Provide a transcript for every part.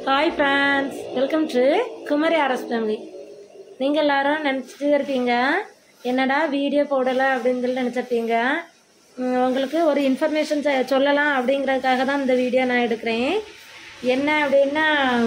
hi friends welcome to Kumari Aras family நீங்கள் எல்லாரும் நினச்சிட்டு இருப்பீங்க என்னடா வீடியோ போடலை அப்படின்னு சொல்லி நினச்சிருப்பீங்க உம், உங்களுக்கு ஒரு இன்ஃபர்மேஷன் சொல்லலாம் அப்படிங்கிறதுக்காக தான் இந்த வீடியோ நான் எடுக்கிறேன் என்ன அப்படின்னா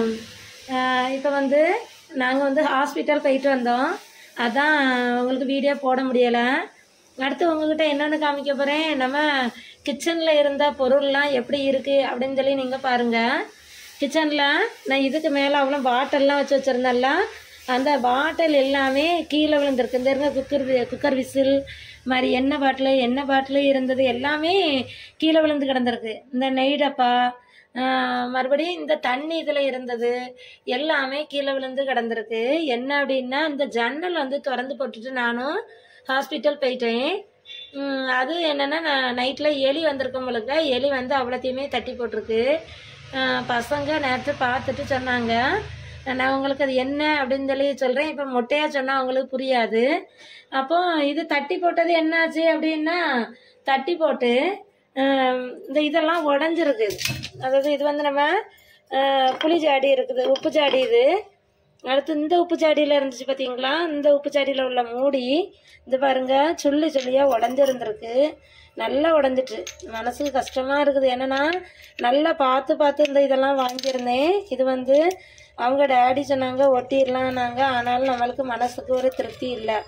இப்போ வந்து நாங்கள் வந்து ஹாஸ்பிட்டல் போயிட்டு வந்தோம் அதான் உங்களுக்கு வீடியோ போட முடியலை அடுத்து உங்ககிட்ட என்னென்னு காமிக்க போகிறேன் நம்ம கிச்சனில் இருந்த பொருள்லாம் எப்படி இருக்குது அப்படின்னு சொல்லி நீங்கள் பாருங்கள் கிச்சனில் நான் இதுக்கு மேலே அவ்வளோ பாட்டில்லாம் வச்சு வச்சுருந்தேன்ல அந்த பாட்டில் எல்லாமே கீழே விழுந்திருக்கு இந்த இருங்க குக்கர் வி- குக்கர் விசில் மாதிரி எண்ணெய் பாட்டில் எண்ணெய் பாட்டில் இருந்தது எல்லாமே கீழே விழுந்து கிடந்திருக்கு இந்த நெய் டப்பா ஆஹ், மறுபடியும் இந்த தண்ணி இதில் இருந்தது எல்லாமே கீழே விழுந்து கிடந்திருக்கு என்ன அப்படின்னா இந்த ஜன்னல் வந்து திறந்து போட்டுட்டு நானும் ஹாஸ்பிட்டல் போயிட்டேன் உம், அது என்னென்னா நான் நைட்டில் எலி வந்திருக்கும் பொழுது எலி வந்து அவ்வளோத்தையுமே தட்டி போட்டிருக்கு ஆஹ், பசங்க நேற்று பார்த்துட்டு சொன்னாங்க நான் உங்களுக்கு அது என்ன அப்படின்னு சொல்லி சொல்கிறேன் இப்போ மொட்டையாக சொன்னால் அவங்களுக்கு புரியாது அப்போ இது தட்டி போட்டது என்னாச்சு அப்படின்னா தட்டி போட்டு ஆஹ், இந்த இதெல்லாம் உடஞ்சிருக்கு அதாவது இது வந்து நம்ம ஆஹ், புளி ஜாடி இருக்குது உப்பு ஜாடி இது அடுத்து இந்த உப்பு ஜாடியில் இருந்துச்சு பார்த்தீங்களா இந்த உப்பு ஜாடியில் உள்ள மூடி இது பாருங்க சுள்ளி சுள்ளியாக உடஞ்சிருந்துருக்கு நல்லா உடஞ்சிட்டு மனசுக்கு கஷ்டமாக இருக்குது என்னன்னா நல்லா பார்த்து பார்த்து இந்த இதெல்லாம் வாங்கியிருந்தேன் இது வந்து அவங்க டேடி சொன்னாங்க ஒட்டிடலாம் நாங்கள் ஆனாலும் நம்மளுக்கு மனசுக்கு ஒரு திருப்தி இல்லை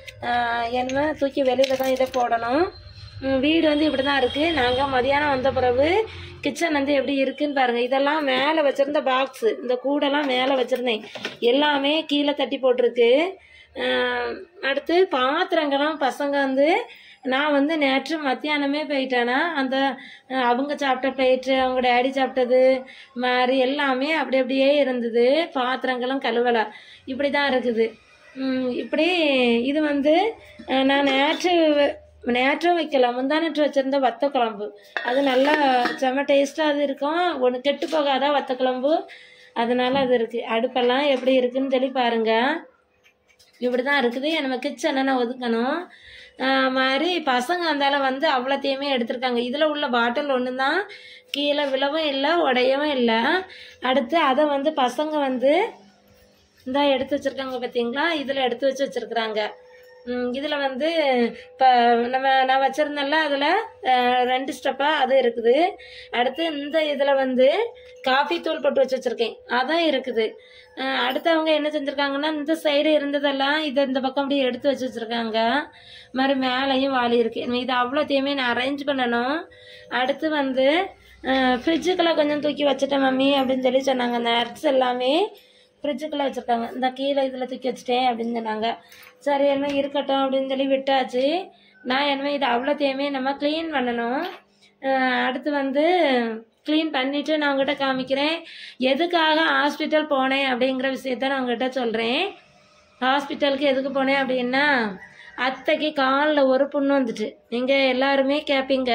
என்ன தூக்கி வெளியில் தான் இதை போடணும் ம், வீடு வந்து இப்படி தான் இருக்குது நாங்கள் மதியானம் வந்த பிறகு கிச்சன் வந்து எப்படி இருக்குன்னு பாருங்கள் இதெல்லாம் மேலே வச்சுருந்த பாக்ஸு இந்த கூடெல்லாம் மேலே வச்சுருந்தேன் எல்லாமே கீழே தட்டி போட்டிருக்கு ஆஹ், அடுத்து பாத்திரங்களும் பசங்க வந்து நான் வந்து நேற்று மத்தியானமே போயிட்டேன்னா அந்த அஹ், அவங்க சாப்பிட்ட பிளேட்டு அவங்க டேடி சாப்பிட்டது மாதிரி எல்லாமே அப்படி அப்படியே இருந்தது பாத்திரங்களும் கழுவலை இப்படி தான் இருக்குது ம், இப்படி இது வந்து அஹ், நான் நேற்று வ- நேற்றும் வைக்கல முந்தா நேற்று வச்சுருந்த வத்த குழம்பு அது நல்லா செம்ம டேஸ்ட்டாக அது இருக்கும் ஒன்று கெட்டு போகாத வத்த குழம்பு அதனால அது இருக்குது அடுப்பெல்லாம் எப்படி இருக்குன்னு சொல்லி பாருங்கள் இப்படி தான் இருக்குது நம்ம கிச்சனை நான் ஒதுக்கணும் ஆஹ் மாதிரி பசங்க வந்தாலும் வந்து அவ்வளோத்தையுமே எடுத்திருக்காங்க இதில் உள்ள பாட்டில் ஒன்று தான் கீழே விழவும் இல்லை உடையவும் இல்லை அடுத்து அதை வந்து பசங்க வந்து இந்த எடுத்து வச்சிருக்காங்க பார்த்தீங்களா இதில் எடுத்து வச்சு வச்சிருக்கிறாங்க இதில் வந்து இப்போ நம்ம நான் வச்சுருந்தேன்ல அதில் ரெண்டு ஸ்டெப்பாக அது இருக்குது அடுத்து இந்த இதில் வந்து காஃபி தூள் போட்டு வச்சு வச்சுருக்கேன் அதான் இருக்குது அஹ் அடுத்து அவங்க என்ன செஞ்சுருக்காங்கன்னா இந்த சைடு இருந்ததெல்லாம் இதை இந்த பக்கம் அப்படியே எடுத்து வச்சு வச்சுருக்காங்க மாதிரி மேலேயும் வாளி இருக்குது இது அவ்வளோத்தையுமே நான் அரேஞ்ச் பண்ணணும் அடுத்து வந்து ஃப்ரிட்ஜுக்குள்ளே கொஞ்சம் தூக்கி வச்சுட்டேன் மம்மி அப்படின்னு சொல்லி சொன்னாங்க அந்த அர்ட்ஸ் எல்லாமே ஃப்ரிட்ஜுக்குள்ளே வச்சுருக்காங்க இந்த கீழே இதில் தூக்கி வச்சுட்டேன் அப்படின்னு சொன்னாங்க சரி என்ன இருக்கட்டும் அப்படின்னு சொல்லி விட்டாச்சு நான் என்ன இது அவ்வளோத்தையுமே நம்ம க்ளீன் பண்ணணும் அஹ் அடுத்து வந்து க்ளீன் பண்ணிவிட்டு நான் உங்ககிட்ட காமிக்கிறேன் எதுக்காக ஹாஸ்பிட்டல் போனேன் அப்படிங்கிற விஷயத்த நான் உங்ககிட்ட சொல்கிறேன் ஹாஸ்பிட்டலுக்கு எதுக்கு போனேன் அப்படின்னா அத்தைக்கு காலில் ஒரு புண்ணு வந்துட்டு நீங்கள் எல்லாருமே கேட்பீங்க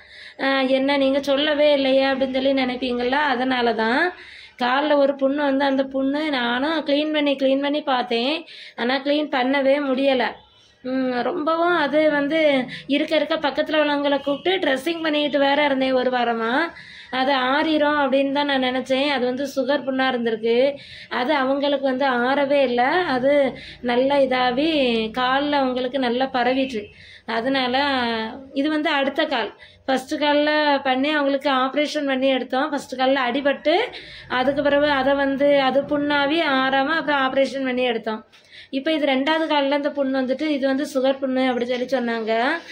அஹ் என்ன நீங்கள் சொல்லவே இல்லையே அப்படின்னு சொல்லி நினைப்பீங்களா அதனால தான் காலில் ஒரு புண்ணு வந்து அந்த புண்ணு நானும் க்ளீன் பண்ணி க்ளீன் பண்ணி பார்த்தேன் ஆனால் க்ளீன் பண்ணவே முடியலை ம், ரொம்பவும் அது வந்து இருக்க இருக்க பக்கத்தில் உள்ளவங்களை கூப்பிட்டு ட்ரெஸ்ஸிங் பண்ணிக்கிட்டு வேற இருந்தேன் ஒரு வாரமாக அது ஆறிரும் அப்படின்னு தான் நான் நினச்சேன் அது வந்து சுகர் புண்ணாக இருந்திருக்கு அது அவங்களுக்கு வந்து ஆறவே இல்லை அது நல்லா இதாகி காலில் அவங்களுக்கு நல்லா பரவிட்டு அதனால இது வந்து அடுத்த கால் ஃபஸ்ட்டு காலில் பண்ணி அவங்களுக்கு ஆப்ரேஷன் பண்ணி எடுத்தோம் ஃபஸ்ட்டு காலில் அடிபட்டு அதுக்கு பிறகு அதை வந்து அது புண்ணாகி ஆறாமல் அப்புறம் ஆப்ரேஷன் பண்ணி எடுத்தோம் இப்போ இது ரெண்டாவது காலில் இந்த புண்ணு வந்துட்டு இது வந்து சுகர் புண்ணு அப்படி சொல்லி சொன்னாங்க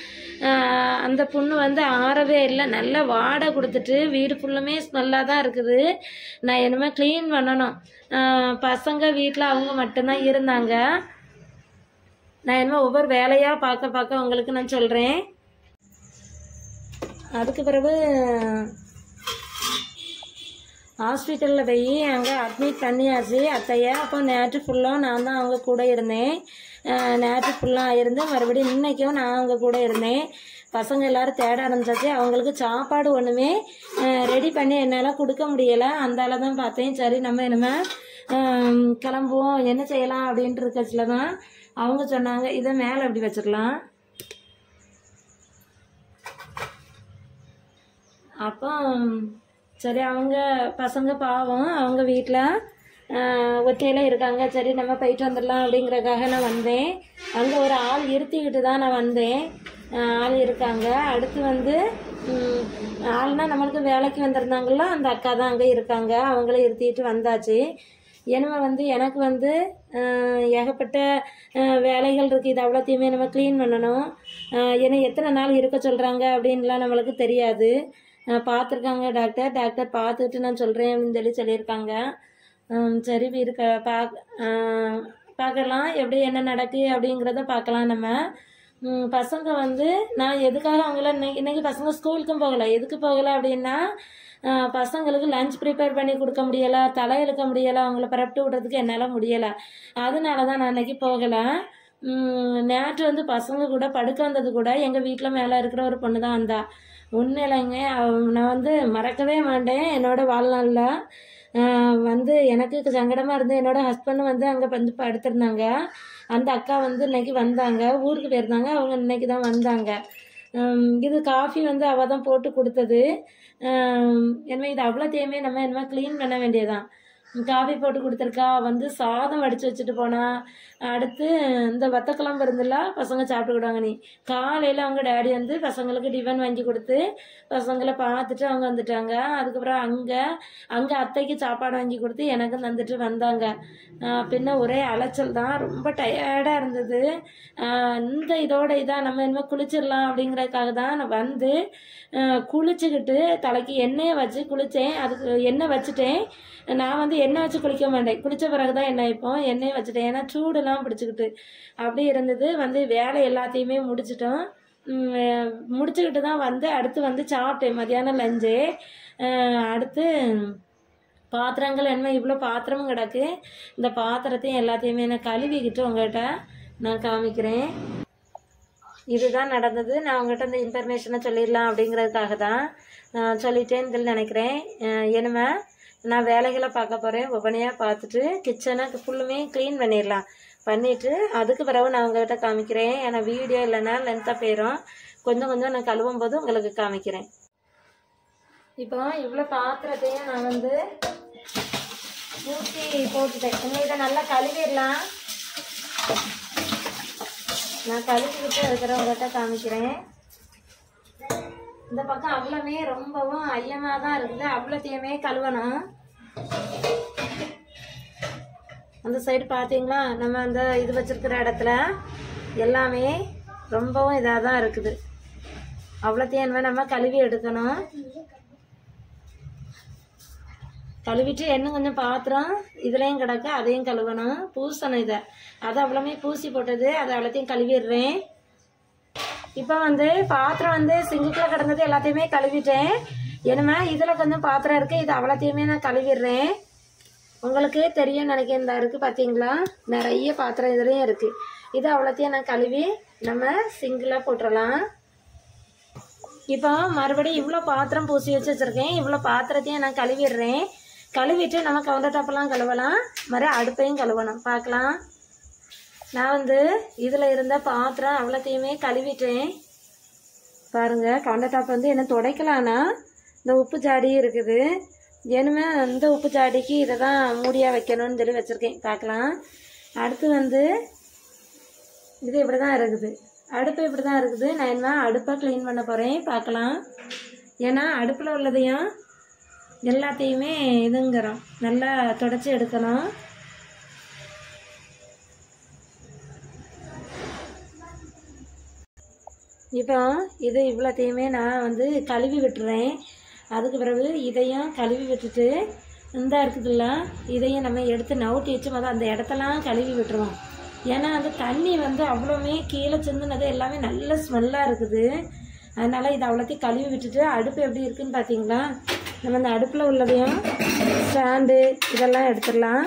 ஆஹ் அந்த புண்ணு வந்து ஆறவே இல்லை நல்லா வாடை கொடுத்துட்டு வீடு ஃபுல்லுமே ஸ்மெல்லாக தான் இருக்குது நான் என்னமே க்ளீன் பண்ணணும் ஆஹ் பசங்க வீட்டில் அவங்க மட்டும்தான் இருந்தாங்க நான் என்னமோ ஒவ்வொரு வேலையாக பார்க்க பார்க்க உங்களுக்கு நான் சொல்கிறேன் அதுக்கு பிறகு ஹாஸ்பிட்டலில் போய் அங்கே அட்மிட் பண்ணியாச்சு அத்தைய அப்போ நேற்று ஃபுல்லாக நான் தான் அவங்க கூட இருந்தேன் அஹ் நேற்று ஃபுல்லாக இருந்து மறுபடியும் இன்னைக்கும் நான் அவங்க கூட இருந்தேன் பசங்க எல்லாரும் தேட ஆரம்பிச்சாச்சு அவங்களுக்கு சாப்பாடு ஒன்றுமே ரெடி பண்ணி என்னால் கொடுக்க முடியலை அந்தால தான் பார்த்தேன் சரி நம்ம இனிமே அஹ் கிளம்புவோம் என்ன செய்யலாம் அப்படின்ட்டு இருக்கச்சில தான் அவங்க சொன்னாங்க இதை மேலே அப்படி வச்சிடலாம் அப்போ சரி அவங்க பசங்க பாவம் அவங்க வீட்டில் ஒத்தையில இருக்காங்க சரி நம்ம போயிட்டு வந்துடலாம் அப்படிங்கிறதுக்காக நான் வந்தேன் அங்கே ஒரு ஆள் இருத்திக்கிட்டு தான் நான் வந்தேன் ஆஹ் ஆள் இருக்காங்க அடுத்து வந்து ம், ஆள்னா நம்மளுக்கு வேலைக்கு வந்திருந்தாங்கல்ல அந்த அக்கா தான் அங்கே இருக்காங்க அவங்கள இருத்திட்டு வந்தாச்சு என்னமோ வந்து எனக்கு வந்து ஆஹ், ஏகப்பட்ட ஆஹ், வேலைகள் இருக்குது இது அவ்வளோத்தையுமே நம்ம க்ளீன் பண்ணணும் ஆஹ், ஏன்னா எத்தனை நாள் இருக்க சொல்கிறாங்க அப்படின்லாம் நம்மளுக்கு தெரியாது பார்த்துருக்காங்க டாக்டர் டாக்டர் பார்த்துட்டு நான் சொல்கிறேன் அப்படின்னு சொல்லி சொல்லியிருக்காங்க ஹம், சரி இருக்க பார்க்க பார்க்கலாம் எப்படி என்ன நடக்கு அப்படிங்கிறத பார்க்கலாம் நம்ம ம், பசங்க வந்து நான் எதுக்காக அவங்கள இன்னைக்கு இன்னைக்கு பசங்க ஸ்கூலுக்கும் போகலை எதுக்கு போகலை அப்படின்னா ஆஹ், பசங்களுக்கு லஞ்ச் ப்ரிப்பேர் பண்ணி கொடுக்க முடியலை தலை இழுக்க முடியலை அவங்கள பரப்பிட்டு விடுறதுக்கு என்னால் முடியலை அதனால தான் நான் இன்னைக்கு போகலை ம், நேற்று வந்து பசங்க கூட படுக்க வந்தது கூட எங்கள் வீட்டில் மேலே இருக்கிற ஒரு பொண்ணு தான் வந்தா உண்மையிலங்க அவ- நான் வந்து மறக்கவே மாட்டேன் என்னோட வாழ்நாளில் ஆஹ் வந்து எனக்கு சங்கடமாக இருந்து என்னோட ஹஸ்பண்ட் வந்து அங்கே வந்து படுத்திருந்தாங்க அந்த அக்கா வந்து இன்னைக்கு வந்தாங்க ஊருக்கு போயிருந்தாங்க அவங்க இன்னைக்கு தான் வந்தாங்க ஹம், இது காஃபி வந்து அவள் தான் போட்டு கொடுத்தது ஹம், எனவே இது அவ்வளோத்தையுமே நம்ம என்ன க்ளீன் பண்ண வேண்டியதான் காஃபி போட்டு கொடுத்துருக்கா வந்து சாதம் வடித்து வச்சுட்டு போனா அடுத்து இந்த வத்தக்குழம்பு இருந்துல பசங்க சாப்பிட்டுக்கிடுவாங்க நீ காலையில் அவங்க டேடி வந்து பசங்களுக்கு டிஃபன் வாங்கி கொடுத்து பசங்களை பார்த்துட்டு அவங்க வந்துட்டாங்க அதுக்கப்புறம் அங்கே அங்கே அத்தைக்கு சாப்பாடு வாங்கி கொடுத்து எனக்கும் தந்துட்டு வந்தாங்க ஆஹ் பின்ன ஒரே அலைச்சல் தான் ரொம்ப டயர்டாக இருந்தது ஆஹ் இந்த இதோட இதாக நம்ம இனிமேல் குளிச்சிடலாம் அப்படிங்கிறதுக்காக தான் நான் வந்து ஆஹ் குளிச்சுக்கிட்டு தலைக்கு எண்ணெயை வச்சு குளித்தேன் அதுக்கு எண்ணெய் வச்சுட்டேன் நான் வந்து எண்ணெய் வச்சு குளிக்க மாட்டேன் குளித்த பிறகு தான் எண்ணெய் வைப்போம் எண்ணெய் வச்சுட்டேன் ஏன்னா சூடுலாம் பிடிச்சிக்கிட்டு அப்படி இருந்தது வந்து வேலை எல்லாத்தையுமே முடிச்சிட்டோம் உம், முடிச்சுக்கிட்டு தான் வந்து அடுத்து வந்து சாப்பிட்டேன் மதியானம் லஞ்சு அடுத்து பாத்திரங்கள் என்ன இவ்வளோ பாத்திரமும் கிடக்கு இந்த பாத்திரத்தையும் எல்லாத்தையுமே நான் கழுவிக்கிட்டு உங்கள்கிட்ட நான் காமிக்கிறேன் இதுதான் நடந்தது நான் உங்கள்கிட்ட இந்த இன்ஃபர்மேஷனை சொல்லிடலாம் அப்படிங்கிறதுக்காக தான் நான் சொல்லிட்டேன்னு சொல்லி நினைக்கிறேன் அஹ் இனிமே நான் வேலைகளை பார்க்க போகிறேன் ஒவ்வொன்றையாக பார்த்துட்டு கிச்சனை ஃபுல்லுமே க்ளீன் பண்ணிடலாம் பண்ணிவிட்டு அதுக்கு பிறகு நான் உங்கள்கிட்ட காமிக்கிறேன் ஏன்னா வீடியோ இல்லைன்னா லென்த்தாக போயிடும் கொஞ்சம் கொஞ்சம் நான் கழுவும் போது உங்களுக்கு காமிக்கிறேன் இப்போ இவ்வளோ பாத்திரத்தையும் நான் வந்து ஊற்றி போட்டுட்டேன் இன்னும் இதை நல்லா கழுவிடலாம் நான் கழுவிக்கிட்டு இருக்கிறவங்ககிட்ட காமிக்கிறேன் இந்த பக்கம் அவ்வளோமே ரொம்பவும் ஐயமாக தான் இருக்குது அவ்வளோத்தையுமே கழுவணும் அந்த சைடு பார்த்தீங்களா நம்ம அந்த இது வச்சிருக்கிற இடத்துல எல்லாமே ரொம்பவும் இதாக தான் இருக்குது அவ்வளோத்தையும் இனிமேல் நம்ம கழுவி எடுக்கணும் கழுவிட்டு இன்னும் கொஞ்சம் பாத்திரம் இதுலேயும் கிடக்கு அதையும் கழுவணும் பூசணும் இதை அதை அவ்வளோமே பூசி போட்டது அதை அவ்வளோத்தையும் கழுவிடுறேன் இப்போ வந்து பாத்திரம் வந்து சிங்குக்குள்ள கிடந்தது எல்லாத்தையுமே கழுவிட்டேன் இனிமே இதில் கொஞ்சம் பாத்திரம் இருக்கு இது அவ்வளோத்தையுமே நான் கழுவிடுறேன் உங்களுக்கு தெரியும் நினைக்கிறேன் இந்த இருக்கு பார்த்தீங்களா நிறைய பாத்திரம் இதுலேயும் இருக்கு இது அவ்வளோத்தையும் நான் கழுவி நம்ம சிங்கில் போட்டுடலாம் இப்போ மறுபடியும் இவ்வளோ பாத்திரம் பூசி வச்சு வச்சுருக்கேன் இவ்வளோ பாத்திரத்தையும் நான் கழுவிடுறேன் கழுவிட்டு நம்ம கவுண்டர் டாப்பெல்லாம் கழுவலாம் மறு அடுப்பையும் கழுவணும் பார்க்கலாம் நான் வந்து இதில் இருந்த பாத்திரம் அவ்வளோத்தையுமே கழுவிட்டேன் பாருங்க கவுண்டர் டாப் வந்து என்ன துடைக்கலான்னா இந்த உப்பு ஜாடியும் இருக்குது இனிமே இந்த உப்பு ஜாடிக்கு இதை தான் மூடியாக வைக்கணும்னு சொல்லி வச்சுருக்கேன் பார்க்கலாம் அடுத்து வந்து இது இப்படி தான் இருக்குது அடுப்பு இப்படி தான் இருக்குது நான் என்ன அடுப்பை க்ளீன் பண்ண போகிறேன் பார்க்கலாம் ஏன்னா அடுப்பில் உள்ளதையும் எல்லாத்தையுமே இதுங்கிறோம் நல்லா தொடச்சி எடுக்கணும் இப்போ இது இவ்வளோத்தையுமே நான் வந்து கழுவி விட்டுறேன் அதுக்கு பிறகு இதையும் கழுவி விட்டுட்டு இந்த இருக்குதுல்ல இதையும் நம்ம எடுத்து நவுட்டி வச்சு மொதல் அந்த இடத்தெல்லாம் கழுவி விட்டுருவோம் ஏன்னா அந்த தண்ணி வந்து அவ்வளோமே கீழே சிந்துனது எல்லாமே நல்ல ஸ்மெல்லாக இருக்குது அதனால் இதை அவ்வளோத்தையும் கழுவி விட்டுட்டு அடுப்பு எப்படி இருக்குன்னு பார்த்தீங்களா நம்ம அந்த அடுப்பில் உள்ளதையும் ஸ்டாண்டு இதெல்லாம் எடுத்துடலாம்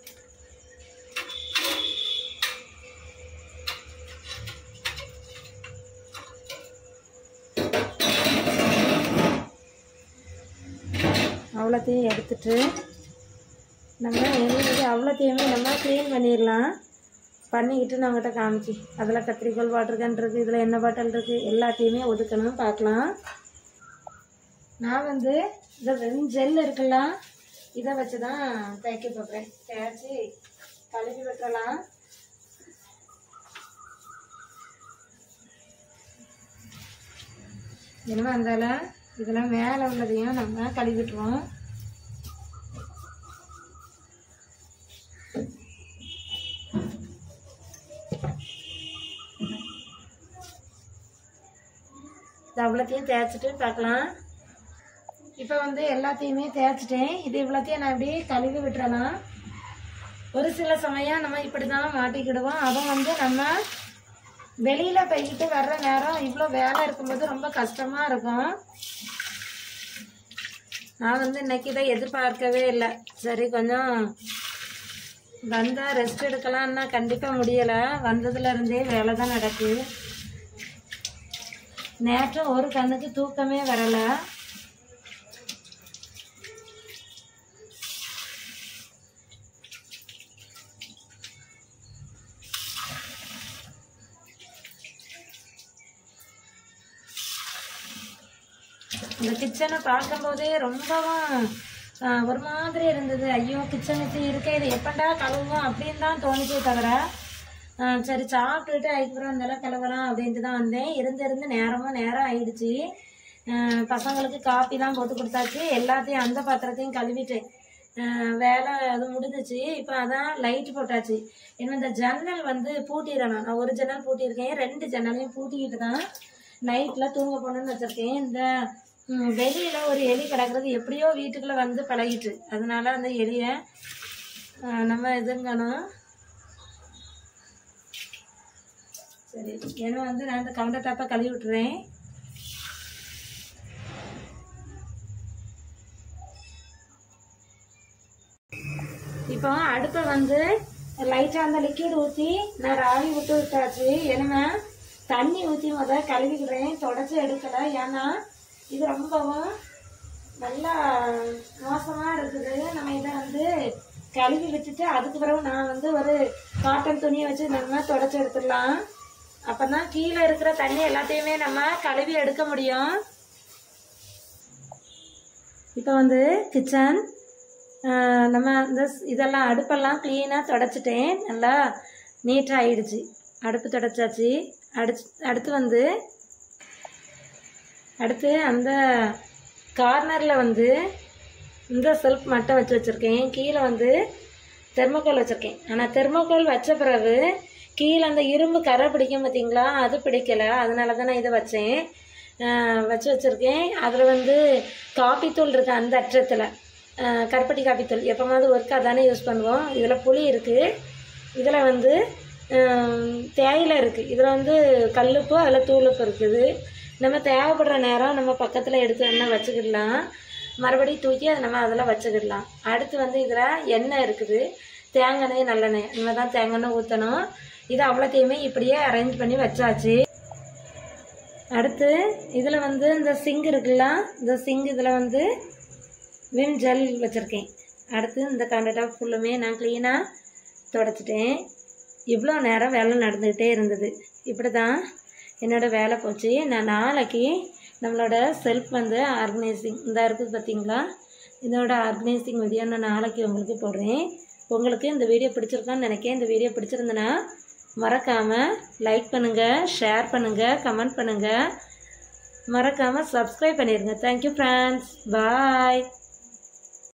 அவ்வளோத்தையும் எடுத்துட்டு நம்ம எங்களுக்கு அவ்வளோத்தையுமே நம்ம க்ளீன் பண்ணிடலாம் பண்ணிக்கிட்டு நான் உங்கள்கிட்ட காமிச்சு அதில் கத்திரிக்கோல் வாட்டர் கேன் இருக்குது இதில் எண்ணெய் பாட்டில் இருக்குது எல்லாத்தையுமே ஒதுக்கணும் பார்க்கலாம் நான் வந்து இந்த வெறும் ஜெல் இருக்குல்ல இதை வச்சு தான் தைக்க போகிறேன் தேய்ச்சி கழுவி விட்டுறலாம் என்னமா இருந்தாலும் இதெல்லாம் மேலே உள்ளதையும் நம்ம கழுவிட்டுருவோம் இது அவ்வளோத்தையும் தேய்ச்சிட்டு பார்க்கலாம் இப்போ வந்து எல்லாத்தையுமே தேய்ச்சிட்டேன் இது இவ்வளோத்தையும் நான் இப்படி கழுவி விட்டுறலாம் ஒரு சில சமயம் நம்ம இப்படி தான் மாட்டிக்கிடுவோம் அதுவும் வந்து நம்ம வெளியில் போய்கிட்டு வர்ற நேரம் இவ்வளோ வேலை இருக்கும்போது ரொம்ப கஷ்டமாக இருக்கும் நான் வந்து இன்னைக்கு இதை எதிர்பார்க்கவே இல்லை சரி கொஞ்சம் வந்தால் ரெஸ்ட் எடுக்கலாம்னா கண்டிப்பாக முடியலை வந்ததுல இருந்தே வேலை தான் நடக்குது நேற்றும் ஒரு கண்ணுக்கு தூக்கமே வரல இந்த கிச்சனை பார்க்கும்போதே ரொம்பவும் ஆ, ஒரு மாதிரி இருந்தது ஐயோ கிச்சன் வச்சு இருக்க இது எப்பண்டா கழுவுவோம் அப்படின்னு தான் தோணுச்சே தவிர ஆ, சரி சாப்பிட்டுட்டு அதுக்கப்புறம் இருந்தாலும் கழுவலாம் அப்படின்ட்டு தான் வந்தேன் இருந்து இருந்து நேரமும் நேரம் ஆயிடுச்சு ஆ, பசங்களுக்கு காப்பி தான் போட்டு கொடுத்தாச்சு எல்லாத்தையும் அந்த பாத்திரத்தையும் கழுவிட்டேன் ஆ, வேலை அது முடிஞ்சிச்சு இப்போ அதான் லைட் போட்டாச்சு ஏன்னா இந்த ஜன்னல் வந்து பூட்டிடணும் நான் ஒரு ஜன்னல் பூட்டியிருக்கேன் ரெண்டு ஜன்னலையும் பூட்டிக்கிட்டு தான் நைட்டில் தூங்க போகணும்னு வச்சுருக்கேன் இந்த ம், வெளியில ஒரு எலி கிடக்குறது எப்படியோ வீட்டுக்குள்ளே வந்து பழகிட்டு அதனால அந்த எலியை ஆ, நம்ம இதுங்கணும் சரி ஏன்னா வந்து நான் இந்த கவுண்டர் டாப்பை கழுவி விட்டுறேன் இப்போ அடுப்பை வந்து லைட்டாக அந்த லிக்விட் ஊற்றி நான் ராவி விட்டு விட்டாச்சு ஏன்னா தண்ணி ஊற்றி முத கழுவிக்கிறேன் தொடச்சி எடுக்கலை ஏன்னா இது ரொம்பவும் நல்லா மோசமாக இருக்குது நம்ம இதை வந்து கழுவி விட்டுட்டு அதுக்கு பிறகு நான் வந்து ஒரு காட்டன் துணியை வச்சு நம்ம தொடச்சி எடுத்துடலாம் அப்போ தான் கீழே இருக்கிற தண்ணி எல்லாத்தையுமே நம்ம கழுவி எடுக்க முடியும் இப்போ வந்து கிச்சன் நம்ம இந்த ஸ்- இதெல்லாம் அடுப்பெல்லாம் க்ளீனாக தொடச்சிட்டேன் நல்லா நீட்டாக ஆயிடுச்சு அடுப்பு தொடச்சாச்சு அடுத்து அடுத்து வந்து அடுத்து அந்த கார்னரில் வந்து இந்த செல்ஃப் மட்டும் வச்சு வச்சுருக்கேன் கீழே வந்து தெர்மோகோல் வச்சுருக்கேன் ஆனால் தெர்மோகோல் வச்ச பிறகு கீழே அந்த இரும்பு கரை பிடிக்கும் பார்த்தீங்களா அது பிடிக்கலை அதனால தான் நான் இதை வச்சேன் ஆஹ் வச்சு வச்சுருக்கேன் அதில் வந்து காப்பித்தூள் இருக்கு அந்த அற்றத்தில் கருப்பட்டி காப்பித்தூள் எப்போமாவது ஒர்க்காக தானே யூஸ் பண்ணுவோம் இதில் புளி இருக்குது இதில் வந்து ஆம், தேயிலை இருக்குது இதில் வந்து கல்லுப்பு அதில் தூளுப்பு இருக்குது நம்ம தேவைப்படுற நேரம் நம்ம பக்கத்தில் எடுத்து எண்ணெய் வச்சுக்கிடலாம் மறுபடியும் தூக்கி அதை நம்ம அதில் வச்சுக்கிடலாம் அடுத்து வந்து இதில் எண்ணெய் இருக்குது தேங்காய் எண்ணெய் நல்லெண்ணெய் நம்ம தான் தேங்காய் எண்ணெய் ஊற்றணும் இது அவ்வளோத்தையுமே இப்படியே அரேஞ்ச் பண்ணி வச்சாச்சு அடுத்து இதில் வந்து இந்த சிங்க் இருக்குல்ல இந்த சிங்க் இதில் வந்து விம் ஜெல் வச்சுருக்கேன் அடுத்து இந்த கவுண்டர் டாப் ஃபுல்லுமே நான் க்ளீனாக தொடச்சிட்டேன் இவ்வளோ நேரம் வேலை நடந்துக்கிட்டே இருந்தது இப்படி தான் என்னோடய வேலை போச்சு நான் நாளைக்கு நம்மளோட செல்ஃப் வந்து ஆர்கனைசிங் இந்த இருக்குது பார்த்தீங்களா இதோட ஆர்கனைசிங் வீடியோ நான் நாளைக்கு உங்களுக்கு போடுறேன் உங்களுக்கு இந்த வீடியோ பிடிச்சிருக்கான்னு நினைக்கிறேன் இந்த வீடியோ பிடிச்சிருந்தனா மறக்காமல் லைக் பண்ணுங்கள் ஷேர் பண்ணுங்கள் கமெண்ட் பண்ணுங்கள் மறக்காமல் சப்ஸ்கிரைப் பண்ணிடுங்க தேங்க்யூ ஃப்ரெண்ட்ஸ் பாய்